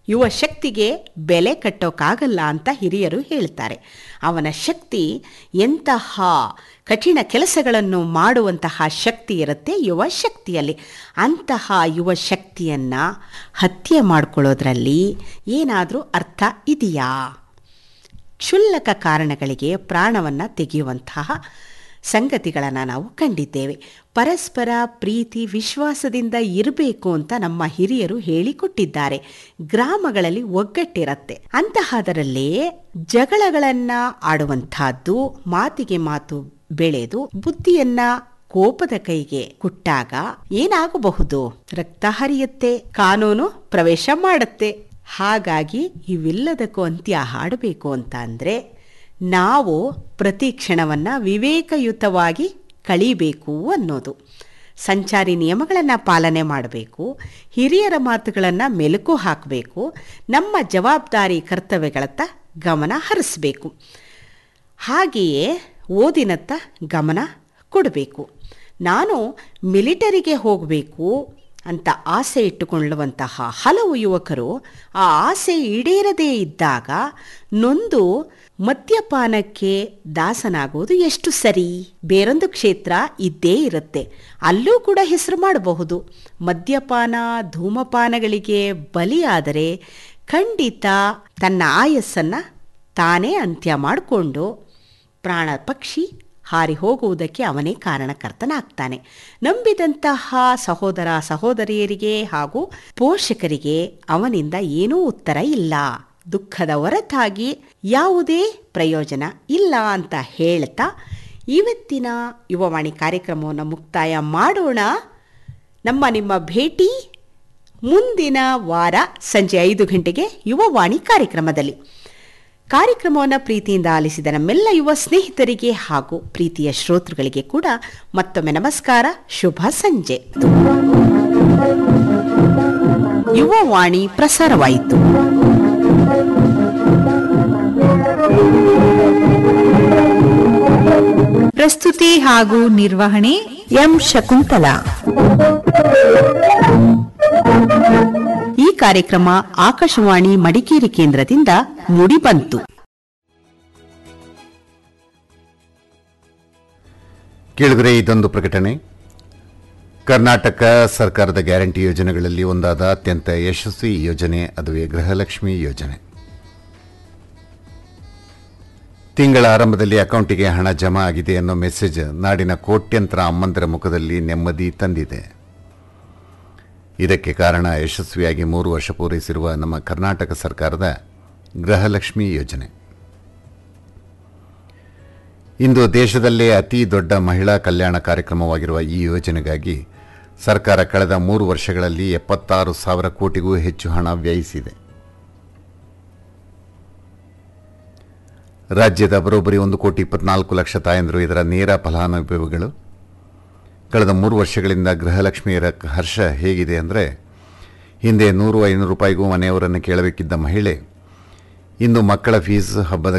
ಯುವ ಶಕ್ತಿಗೆ ಬೆಲೆ ಕಟ್ಟೋಕ್ಕಾಗಲ್ಲ ಅಂತ ಹಿರಿಯರು ಹೇಳ್ತಾರೆ ಅವನ ಶಕ್ತಿ ಎಂತಹ ಕಠಿಣ ಕೆಲಸಗಳನ್ನು ಮಾಡುವಂತಹ ಶಕ್ತಿ ಇರುತ್ತೆ ಯುವ ಶಕ್ತಿಯಲ್ಲಿ ಅಂತಹ ಯುವ ಶಕ್ತಿಯನ್ನು ಹತ್ಯೆ ಮಾಡ್ಕೊಳ್ಳೋದ್ರಲ್ಲಿ ಏನಾದರೂ ಅರ್ಥ ಇದೆಯಾ ಕ್ಷುಲ್ಲಕ ಕಾರಣಗಳಿಗೆ ಪ್ರಾಣವನ್ನು ತೆಗೆಯುವಂತಹ ಸಂಗತಿಗಳನ್ನು ನಾವು ಕಂಡಿದ್ದೇವೆ ಪರಸ್ಪರ ಪ್ರೀತಿ ವಿಶ್ವಾಸದಿಂದ ಇರಬೇಕು ಅಂತ ನಮ್ಮ ಹಿರಿಯರು ಹೇಳಿಕೊಟ್ಟಿದ್ದಾರೆ ಗ್ರಾಮಗಳಲ್ಲಿ ಒಗ್ಗಟ್ಟಿರತ್ತೆ ಅಂತಹದರಲ್ಲೇ ಜಗಳಗಳನ್ನು ಆಡುವಂತಹದ್ದು ಮಾತಿಗೆ ಮಾತು ಬೆಳೆದು ಬುದ್ಧಿಯನ್ನ ಕೋಪದ ಕೈಗೆ ಕುಟ್ಟಾಗ ಏನಾಗಬಹುದು ರಕ್ತ ಹರಿಯುತ್ತೆ ಕಾನೂನು ಪ್ರವೇಶ ಮಾಡುತ್ತೆ ಹಾಗಾಗಿ ಇವೆಲ್ಲದಕ್ಕೂ ಅಂತ್ಯ ಹಾಡಬೇಕು ಅಂತ ಅಂದರೆ ನಾವು ಪ್ರತಿ ಕ್ಷಣವನ್ನು ವಿವೇಕಯುತವಾಗಿ ಕಳೀಬೇಕು ಅನ್ನೋದು ಸಂಚಾರಿ ನಿಯಮಗಳನ್ನು ಪಾಲನೆ ಮಾಡಬೇಕು ಹಿರಿಯರ ಮಾತುಗಳನ್ನು ಮೆಲುಕು ಹಾಕಬೇಕು ನಮ್ಮ ಜವಾಬ್ದಾರಿ ಕರ್ತವ್ಯಗಳತ್ತ ಗಮನ ಹರಿಸಬೇಕು ಹಾಗೆಯೇ ಓದಿನತ್ತ ಗಮನ ಕೊಡಬೇಕು ನಾನು ಮಿಲಿಟರಿಗೆ ಹೋಗಬೇಕು ಅಂತ ಆಸೆ ಇಟ್ಟುಕೊಳ್ಳುವಂತಹ ಹಲವು ಯುವಕರು ಆ ಆಸೆ ಈಡೇರದೇ ಇದ್ದಾಗ ನೊಂದು ಮದ್ಯಪಾನಕ್ಕೆ ದಾಸನಾಗುವುದು ಎಷ್ಟು ಸರಿ ಬೇರೊಂದು ಕ್ಷೇತ್ರ ಇದ್ದೇ ಇರುತ್ತೆ ಅಲ್ಲೂ ಕೂಡ ಹೆಸರು ಮಾಡಬಹುದು ಮದ್ಯಪಾನ ಧೂಮಪಾನಗಳಿಗೆ ಬಲಿಯಾದರೆ ಖಂಡಿತ ತನ್ನ ಆಯಸ್ಸನ್ನು ತಾನೇ ಅಂತ್ಯ ಮಾಡಿಕೊಂಡು ಪ್ರಾಣ ಪಕ್ಷಿ ಹಾರಿ ಹೋಗುವುದಕ್ಕೆ ಅವನೇ ಕಾರಣಕರ್ತನಾಗ್ತಾನೆ ನಂಬಿದಂತಹ ಸಹೋದರ ಸಹೋದರಿಯರಿಗೆ ಹಾಗೂ ಪೋಷಕರಿಗೆ ಅವನಿಂದ ಏನೂ ಉತ್ತರ ಇಲ್ಲ ದುಃಖದ ಹೊರತಾಗಿ ಯಾವುದೇ ಪ್ರಯೋಜನ ಇಲ್ಲ ಅಂತ ಹೇಳ್ತಾ ಇವತ್ತಿನ ಯುವವಾಣಿ ಕಾರ್ಯಕ್ರಮವನ್ನು ಮುಕ್ತಾಯ ಮಾಡೋಣ ನಮ್ಮ ನಿಮ್ಮ ಭೇಟಿ ಮುಂದಿನ ವಾರ ಸಂಜೆ ಐದು ಗಂಟೆಗೆ ಯುವವಾಣಿ ಕಾರ್ಯಕ್ರಮದಲ್ಲಿ ಕಾರ್ಯಕ್ರಮವನ್ನು ಪ್ರೀತಿಯಿಂದ ಆಲಿಸಿದ ನಮ್ಮೆಲ್ಲ ಯುವ ಸ್ನೇಹಿತರಿಗೆ ಹಾಗೂ ಪ್ರೀತಿಯ ಶ್ರೋತೃಗಳಿಗೆ ಕೂಡ ಮತ್ತೊಮ್ಮೆ ನಮಸ್ಕಾರ ಶುಭ ಸಂಜೆ ಯುವವಾಣಿ ಪ್ರಸಾರವಾಯಿತು ಪ್ರಸ್ತುತಿ ಹಾಗೂ ನಿರ್ವಹಣೆ ಎಂ ಶಕುಂತಲಾ ಈ ಕಾರ್ಯಕ್ರಮ ಆಕಾಶವಾಣಿ ಮಡಿಕೇರಿ ಕೇಂದ್ರದಿಂದ ಮೂಡಿಬಂತು ಕೇಳಿದ್ರೆ ಇದೊಂದು ಪ್ರಕಟಣೆ ಕರ್ನಾಟಕ ಸರ್ಕಾರದ ಗ್ಯಾರಂಟಿ ಯೋಜನೆಗಳಲ್ಲಿ ಒಂದಾದ ಅತ್ಯಂತ ಯಶಸ್ವಿ ಯೋಜನೆ ಅದುವೇ ಗೃಹಲಕ್ಷ್ಮಿ ಯೋಜನೆ ತಿಂಗಳ ಆರಂಭದಲ್ಲಿ ಅಕೌಂಟಿಗೆ ಹಣ ಜಮಾ ಆಗಿದೆ ಅನ್ನೋ ಮೆಸೇಜ್ ನಾಡಿನ ಕೋಟ್ಯಂತರ ಅಮ್ಮಂದರ ಮುಖದಲ್ಲಿ ನೆಮ್ಮದಿ ತಂದಿದೆ ಇದಕ್ಕೆ ಕಾರಣ ಯಶಸ್ವಿಯಾಗಿ ಮೂರು ವರ್ಷ ಪೂರೈಸಿರುವ ನಮ್ಮ ಕರ್ನಾಟಕ ಸರ್ಕಾರದ ಗೃಹಲಕ್ಷ್ಮಿ ಯೋಜನೆ ಇಂದು ದೇಶದಲ್ಲೇ ಅತಿ ದೊಡ್ಡ ಮಹಿಳಾ ಕಲ್ಯಾಣ ಕಾರ್ಯಕ್ರಮವಾಗಿರುವ ಈ ಯೋಜನೆಗಾಗಿ ಸರ್ಕಾರ ಕಳೆದ ಮೂರು ವರ್ಷಗಳಲ್ಲಿ ಎಪ್ಪತ್ತಾರು ಸಾವಿರ ಕೋಟಿಗೂ ಹೆಚ್ಚು ಹಣ ವ್ಯಯಿಸಿದೆ ರಾಜ್ಯದ ಬರೋಬ್ಬರಿ ಒಂದು ಕೋಟಿ ಇಪ್ಪತ್ನಾಲ್ಕು ಲಕ್ಷ ತಾಯಂದರು ಇದರ ನೇರ ಫಲಾನುಭವಿಗಳು ಕಳೆದ ಮೂರು ವರ್ಷಗಳಿಂದ ಗೃಹಲಕ್ಷ್ಮಿಯರ ಹರ್ಷ ಹೇಗಿದೆ ಅಂದರೆ ಹಿಂದೆ ನೂರು ಐನೂರು ರೂಪಾಯಿಗೂ ಮನೆಯವರನ್ನು ಕೇಳಬೇಕಿದ್ದ ಮಹಿಳೆ ಇಂದು ಮಕ್ಕಳ ಫೀಸ್ ಹಬ್ಬದ